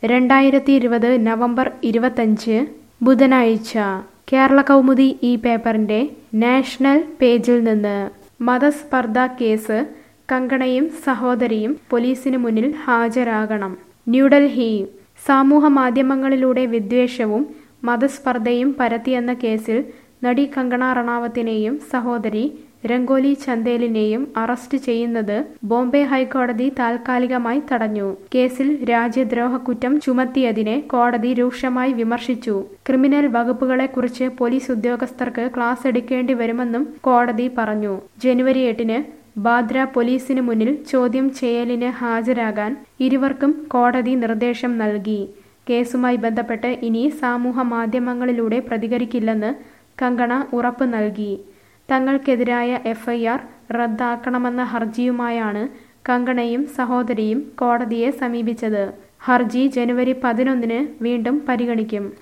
രണ്ടായിരത്തി ഇരുപത് നവംബർ ഇരുപത്തഞ്ച് ബുധനാഴ്ച കേരള കൗമുദി ഈ പേപ്പറിന്റെ നാഷണൽ പേജിൽ നിന്ന് മതസ്പർദ്ധ കേസ് കങ്കണയും സഹോദരിയും പോലീസിന് മുന്നിൽ ഹാജരാകണം ന്യൂഡൽഹി സമൂഹ മാധ്യമങ്ങളിലൂടെ വിദ്വേഷവും മതസ്പർദ്ധയും പരത്തിയെന്ന കേസിൽ നടി കങ്കണ റണാവത്തിനെയും സഹോദരി രംഗോലി ചന്ദേലിനെയും അറസ്റ്റ് ചെയ്യുന്നത് ബോംബെ ഹൈക്കോടതി താൽക്കാലികമായി തടഞ്ഞു കേസിൽ രാജ്യദ്രോഹ കുറ്റം ചുമത്തിയതിനെ കോടതി രൂക്ഷമായി വിമർശിച്ചു ക്രിമിനൽ വകുപ്പുകളെക്കുറിച്ച് പോലീസ് ഉദ്യോഗസ്ഥർക്ക് ക്ലാസ് എടുക്കേണ്ടി വരുമെന്നും കോടതി പറഞ്ഞു ജനുവരി എട്ടിന് ബാദ്ര പോലീസിന് മുന്നിൽ ചോദ്യം ചെയ്യലിന് ഹാജരാകാൻ ഇരുവർക്കും കോടതി നിർദ്ദേശം നൽകി കേസുമായി ബന്ധപ്പെട്ട് ഇനി സമൂഹ മാധ്യമങ്ങളിലൂടെ പ്രതികരിക്കില്ലെന്ന് കങ്കണ ഉറപ്പ് നൽകി തങ്ങൾക്കെതിരായ എഫ്ഐആർ റദ്ദാക്കണമെന്ന ഹർജിയുമായാണ് കങ്കണയും സഹോദരിയും കോടതിയെ സമീപിച്ചത് ഹർജി ജനുവരി പതിനൊന്നിന് വീണ്ടും പരിഗണിക്കും